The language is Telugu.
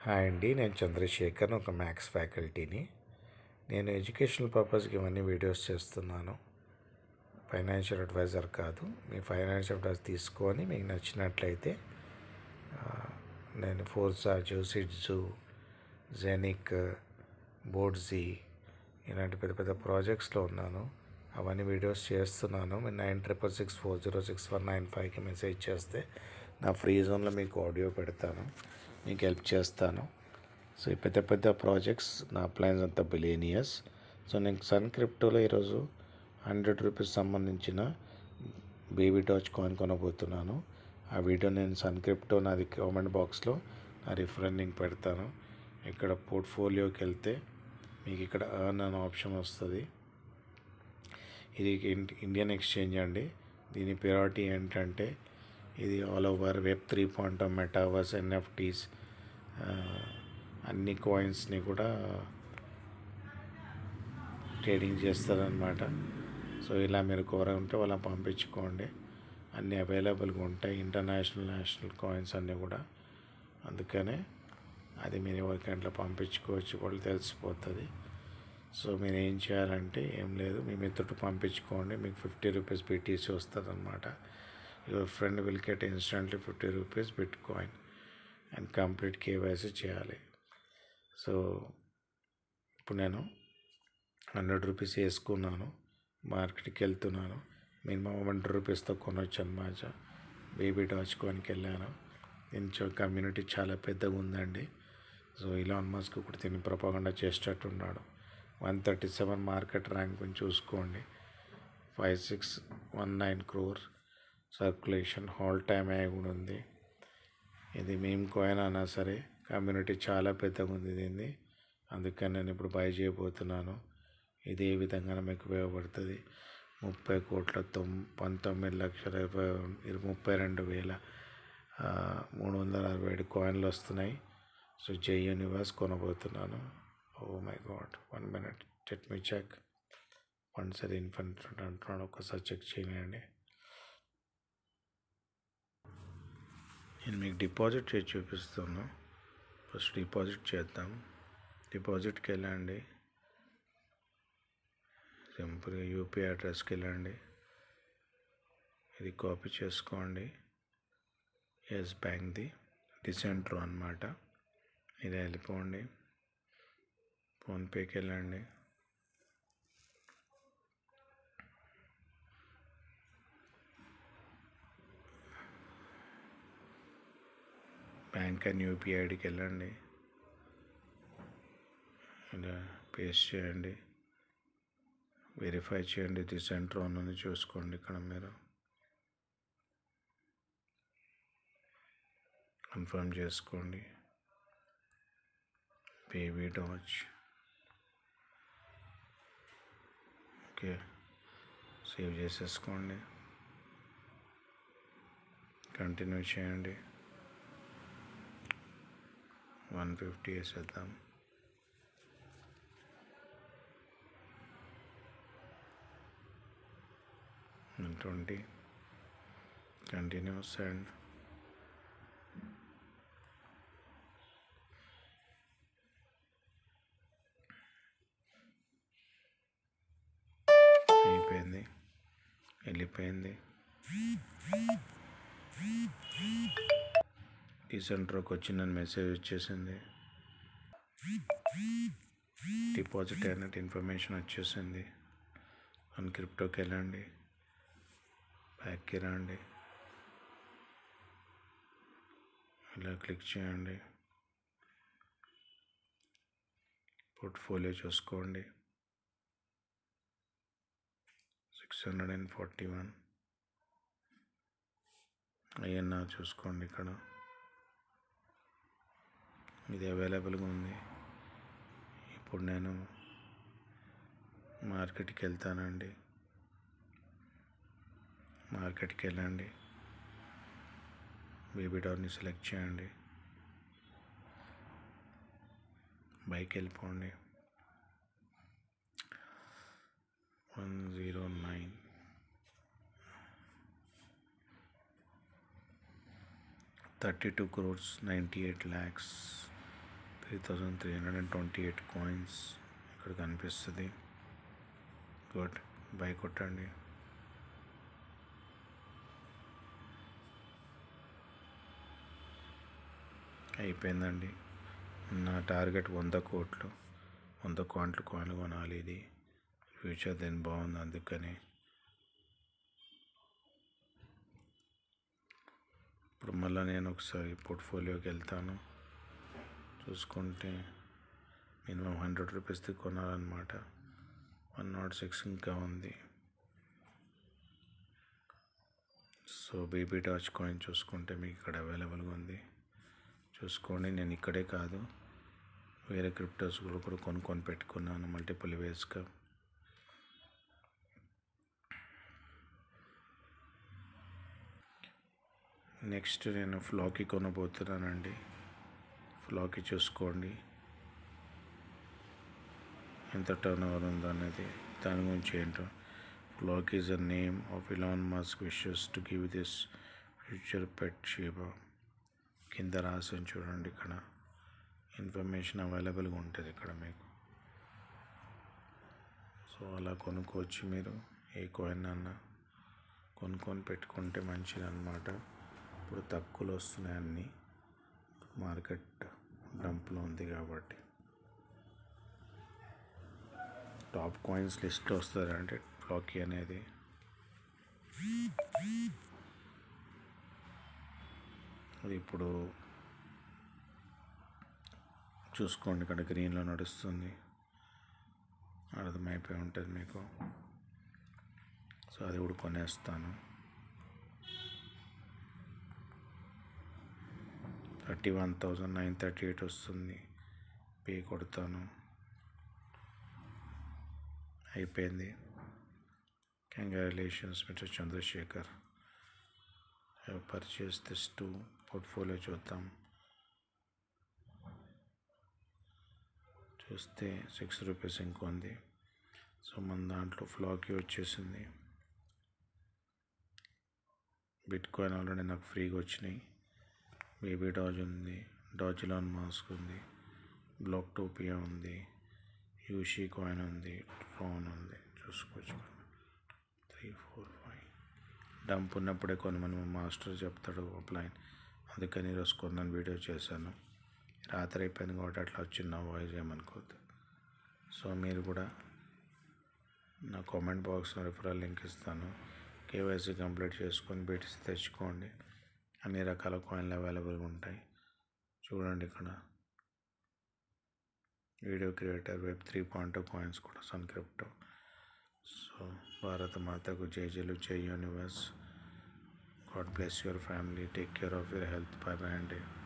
హాయ్ అండి నేను చంద్రశేఖర్ ఒక మ్యాథ్స్ ఫ్యాకల్టీని నేను ఎడ్యుకేషనల్ పర్పస్కి ఇవన్నీ వీడియోస్ చేస్తున్నాను ఫైనాన్షియల్ అడ్వైజర్ కాదు మీ ఫైనాన్షియల్ అడ్వైస్ తీసుకొని మీకు నచ్చినట్లయితే ఆ, నేను ఫోర్సా జూసిడ్జు జెనిక్ బోర్డ్జీ ఇలాంటి పెద్ద పెద్ద ప్రాజెక్ట్స్లో ఉన్నాను అవన్నీ వీడియోస్ చేస్తున్నాను మీరు nine triple six four zero six one nine ఫైవ్కి మెసేజ్ చేస్తే నా ఫ్రీ జోన్లో మీకు ఆడియో పెడతాను మీకు హెల్ప్ చేస్తాను సో ఈ పెద్ద పెద్ద ప్రాజెక్ట్స్ నా ప్లాన్స్ అంతా బిలియనియర్స్ సో నేను సన్ క్రిప్టోలో ఈరోజు హండ్రెడ్ రూపీస్ సంబంధించిన బేబీ టాచ్ కాయిన్ కొనబోతున్నాను ఆ వీడియో నేను సన్ క్రిప్టో నాది కామెంట్ బాక్స్లో నా రిఫరెన్ లింక్ పెడతాను ఇక్కడ పోర్ట్ఫోలియోకి వెళ్తే మీకు ఇక్కడ అర్న్ అనే ఆప్షన్ వస్తుంది ఇది ఇన్- ఇండియన్ ఎక్స్చేంజ్ అండి దీని ప్రియారిటీ ఏంటంటే ఇది all over web three point metaverse NFTs అన్ని కాయిన్స్ని కూడా ట్రేడింగ్ చేస్తారనమాట సో ఇలా మీరు కోరుకుంటే వాళ్ళ పంపించుకోండి అన్నీ అవైలబుల్గా ఉంటాయి ఇంటర్నేషనల్ నేషనల్ కాయిన్స్ అన్నీ కూడా అందుకనే అది మీరు ఎవరికంట్లో పంపించుకోవచ్చు వాళ్ళు తెలిసిపోతుంది సో మీరు ఏం చేయాలంటే ఏం లేదు మీ మిత్రుడు పంపించుకోండి మీకు ఫిఫ్టీ రూపీస్ బీటీసీ వస్తుంది అనమాట your friend will get instantly fifty rupees bitcoin and complete KYC చేయాలి సో ఇప్పుడు నేను హండ్రెడ్ రూపీస్ వేసుకున్నాను మార్కెట్కి వెళ్తున్నాను మినిమం హండ్రెడ్ రూపీస్తో కొనవచ్చు అనమాట బేబీ డాచ్ కాయిన్కి వెళ్ళాను దీని కమ్యూనిటీ చాలా పెద్దగా ఉందండి సో ఇలాన్ మస్క్ కూడా దీన్ని ప్రపగండా చేసేటట్టున్నాడు one thirty seven market rank గురించి చూసుకోండి five six one nine crore circulation all time అయి కూడా ఉంది ఇది మేము కాయిన్ అయినా సరే కమ్యూనిటీ చాలా పెద్దగా ఉంది దీన్ని అందుకని నేను ఇప్పుడు బై చేయబోతున్నాను ఇది ఏ విధంగా మీకు ఉపయోగపడుతుంది ముప్పై కోట్ల తొం పంతొమ్మిది లక్షల ఇరవై ఇరవై ముప్పై రెండు వేల ఆ, మూడు వందల అరవై ఏడు కాయిన్లు వస్తున్నాయి సో జై యూనివర్స్ కొనబోతున్నాను oh my God one minute let me check one సరి ఇన్ఫంట్ అంటున్నాడు ఒకసారి చెక్ చేయండి నేను మీకు డిపాజిట్ చేసి చూపిస్తాను ఫస్ట్ డిపాజిట్ చేద్దాం డిపాజిట్కి వెళ్ళండి సింపుల్గా యూపీఐ అడ్రస్కి వెళ్ళండి ఇది కాపీ చేసుకోండి ఎస్ బ్యాంక్ది డిసెంట్రో అనమాట ఇది వెళ్ళిపోండి ఫోన్పేకి వెళ్ళండి బ్యాంక్ అండ్ యూపీఐ ఐడికి వెళ్ళండి ఇలా పేస్ట్ చేయండి వెరిఫై చేయండి ఇది సెంటర్ ఉన్నది చూసుకోండి ఇక్కడ మీరు కన్ఫర్మ్ చేసుకోండి బేబీ డాచ్ ఓకే సేవ్ చేసేసుకోండి కంటిన్యూ చేయండి వన్ ఫిఫ్టీ వేసేద్దాం ట్వంటీ కంటిన్యూస్ అండ్ అయిపోయింది వెళ్ళిపోయింది డీసెంట్రోకి వచ్చిన మెసేజ్ వచ్చేసింది డిపాజిట్ అయినట్టు ఇన్ఫర్మేషన్ వచ్చేసింది వన్ క్రిప్టోకి వెళ్ళండి బ్యాక్కి రండి ఇలా క్లిక్ చేయండి పోర్ట్ఫోలియో చూసుకోండి six hundred and forty one అయ్యన్నా చూసుకోండి ఇక్కడ ఇది అవైలబుల్గా ఉంది ఇప్పుడు నేను మార్కెట్కి వెళ్తానండి మార్కెట్కి వెళ్ళండి బేబీ డాల్ని సెలెక్ట్ చేయండి బైక్ వెళ్ళిపోండి one zero nine thirty two crores ninety eight lakhs three thousand three hundred and twenty eight coins ఇక్కడ కనిపిస్తుంది గుడ్ బై కొట్టండి అయిపోయిందండి నా టార్గెట్ వంద కోట్లు వంద కోట్లు కాయిన్లు కొనాలి ఇది ఫ్యూచర్ దేని బాగుంది అందుకని ఇప్పుడు మళ్ళీ నేను ఒకసారి పోర్ట్ఫోలియోకి వెళ్తాను చూసుకుంటే మినిమం హండ్రెడ్ రూపీస్ది కొనాలన్నమాట వన్ నాట్ సిక్స్ ఇంకా ఉంది సో బేబీ డాచ్ కాయిన్ చూసుకుంటే మీకు ఇక్కడ అవైలబుల్గా ఉంది చూసుకోండి నేను ఇక్కడే కాదు వేరే క్రిప్టోస్ కూడా కూడా కొనుక్కొని పెట్టుకున్నాను మల్టిపుల్ వేస్గా నెక్స్ట్ నేను ఫ్లాకీ కొనబోతున్నానండి ఫ్లాకీ చూసుకోండి ఎంత టర్న్ ఓవర్ ఉందో అనేది దాని గురించి ఏంటో Floki is a name of Elon Musk wishes to give this future pet Shiba కింద రాసి చూడండి ఇక్కడ ఇన్ఫర్మేషన్ అవైలబుల్గా ఉంటుంది ఇక్కడ మీకు సో అలా కొనుక్కోవచ్చు మీరు ఏ కాయిన్ అన్నా కొనుక్కొని పెట్టుకుంటే మంచిది అనమాట ఇప్పుడు తక్కువలో వస్తున్నాయి అన్నీ మార్కెట్ డంప్లో ఉంది కాబట్టి టాప్ కాయిన్స్ లిస్ట్ వస్తుంది అంటే ఫ్లాకీ అనేది అది ఇప్పుడు చూసుకోండి ఇక్కడ గ్రీన్లో నడుస్తుంది అర్థమైపోయి ఉంటుంది మీకు సో అది కూడా కొనేస్తాను thirty one thousand nine thirty eight వస్తుంది పే కొడతాను అయిపోయింది congratulations mister Chandrashekar have purchase this to portfolio చూద్దాం చూస్తే సిక్స్ రూపీస్ ఇంకో ఉంది సో మన దాంట్లో ఫ్లాకీ వచ్చేసింది బిట్ కాయిన్ ఆల్రెడీ నాకు ఫ్రీగా వచ్చినాయి బేబీ డాజ్ ఉంది డాజ్లాన్ మాస్క్ ఉంది బ్లాక్ టోపియా ఉంది యూషీ కాయిన్ ఉంది ట్రోన్ ఉంది చూసుకోవచ్చు త్రీ ఫోర్ ఫైవ్ డంప్ ఉన్నప్పుడే కొనమని మా మాస్టర్ చెప్తాడు ఆఫ్లైన్ అందుకని ఈరోజు కొన్నాను వీడియో చేశాను రాత్రి అయిపోయింది కాబట్టి అట్లా వచ్చింది నా వాయిస్ ఏమనుకోవద్దు సో మీరు కూడా నా కామెంట్ బాక్స్లో రిఫరల్ లింక్ ఇస్తాను కేవైసీ కంప్లీట్ చేసుకొని బీటీసీ తెచ్చుకోండి అన్ని రకాల కాయిన్లు అవైలబుల్గా ఉంటాయి చూడండి ఇక్కడ video creator web three point coins కూడా సన్ క్రిప్టో సో భారత మాతకు జేజేలు జై universe God bless your family take care of your health bye bye అండి